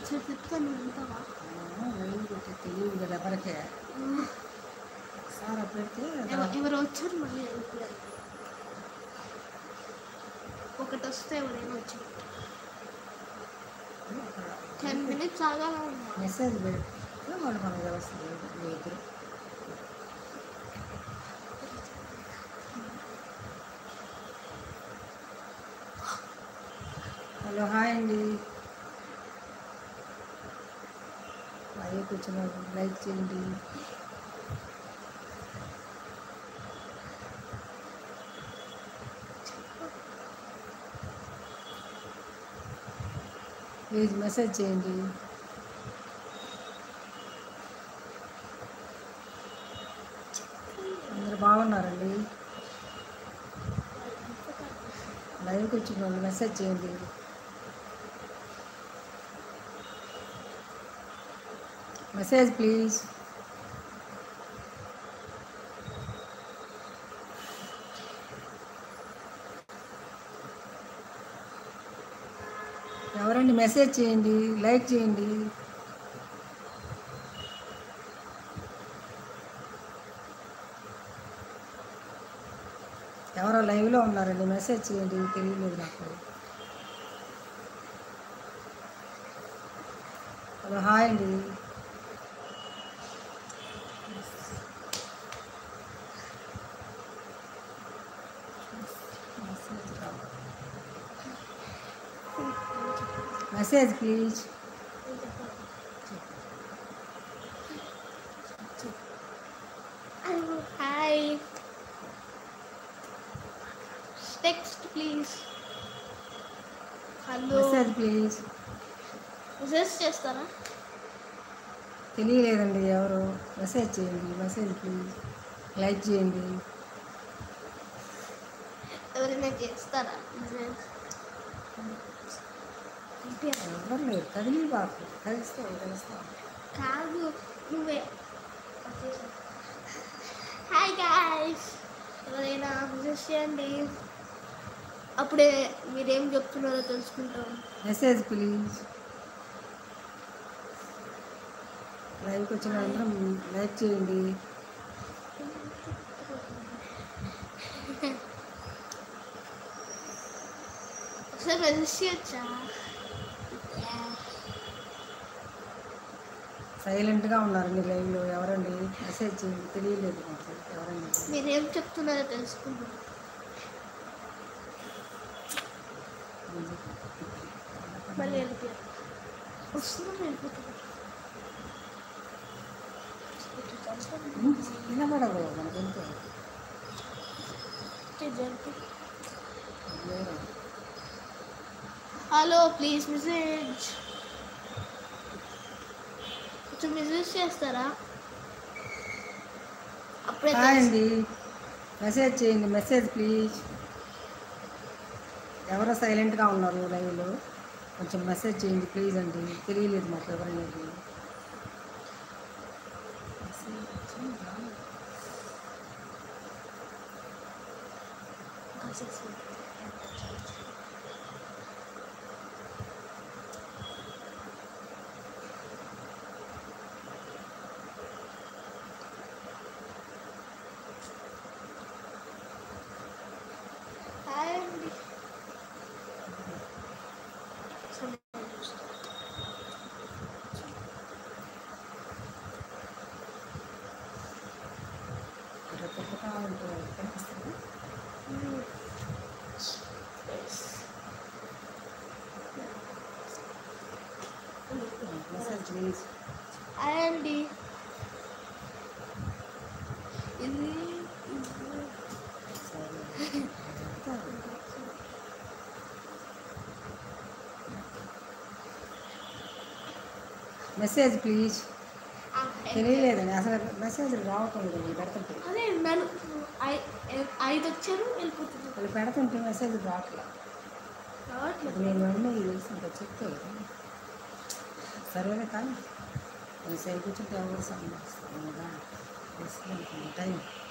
ఒకసారి చెప్తాను నువ్వు వింటావా లైవ్ పెట్టి తెలియదు కదా ఎవరికే సార్ పెడితే ఎవ- ఎవరు వచ్చారు మళ్ళీ ఇప్పుడు ఒకటి వస్తే ఎవరైనా వచ్చి టెన్ మినిట్స్ ఆగాల మెసేజ్ పెడితే వాళ్ళు మనకు తెలుస్తుంది మీ ఇద్దరు హలో హాయ్ అండి లైవ్ కూర్చున్న లైక్ చేయండి ప్లీజ్ మెసేజ్ చేయండి అందరు బాగున్నారండి లైవ్కి వచ్చిన వాళ్ళు మెసేజ్ చేయండి మెసేజ్ ప్లీజ్ ఎవరండి మెసేజ్ చేయండి లైక్ చేయండి ఎవరో లైవ్లో ఉన్నారండి మెసేజ్ చేయండి తెలియలేదు నాకు హలో హాయ్ అండి message please hi text please hello message please message చేస్తారా తెలియలేదండి ఎవరు మెసేజ్ చేయండి మెసేజ్ ప్లీజ్ లైక్ చేయండి ఎవరైనా చేస్తారా మెసేజ్ ఎవరు లేరు కదిలి బాకు కలిస్తే కలుస్తాం కాదు నువ్వే హాయ్ గాయ్స్ ఎవరైనా మెసేజ్ చేయండి అప్పుడే మీరేం చెప్తున్నారో తెలుసుకుంటాం మెసేజ్ ప్లీజ్ లైవ్కి వచ్చిన అందరం లైక్ చేయండి ఒకసారి మెసేజ్ చేయొచ్చా సైలెంట్గా ఉన్నారండి లైవ్లో ఎవరండి మెసేజ్ చేయండి తెలియలేదు మాకు ఎవరండి మీరేం చెప్తున్నారో తెలుసుకుంటాం మళ్ళీ వెళ్ళిపోయారు వస్తున్నాం వెళ్ళిపోతున్నాం వినపడదు మనకి ఎంతో హలో ప్లీజ్ మెసేజ్ కొంచెం మెసేజ్ చేస్తారా అప్పుడే హాయ్ తెలుసు. అండి మెసేజ్ చేయండి మెసేజ్ ప్లీజ్ ఎవరో సైలెంట్గా ఉన్నారు లైవ్లో కొంచెం మెసేజ్ చేయండి ప్లీజ్ అండి తెలియలేదు మాకు ఎవరనేది హాయ్ అండి తిరుగుతూ ఉంటారు కనిపిస్తుంది మెసేజ్ ప్లీజ్ హాయ్ అండి ఇది సరే మెసేజ్ ప్లీజ్ ఆ, తెలియలేదండి అసలు మెసేజ్ రావటం లేదు వీళ్ళు పెడుతుంటే అదే నన్ను ఐ- ఐ- ఐదు వచ్చారు వెళ్ళిపోతున్నారు వాళ్ళు పెడుతుంటే మెసేజ్ రావట్లేదు రావట్లేదు నేను అన్నీ తెలిసింటే చెప్తే కదా సరేలే కానీ సేపు కూర్చుంటే ఎవరు సంబంధిస్తాను కదా టైం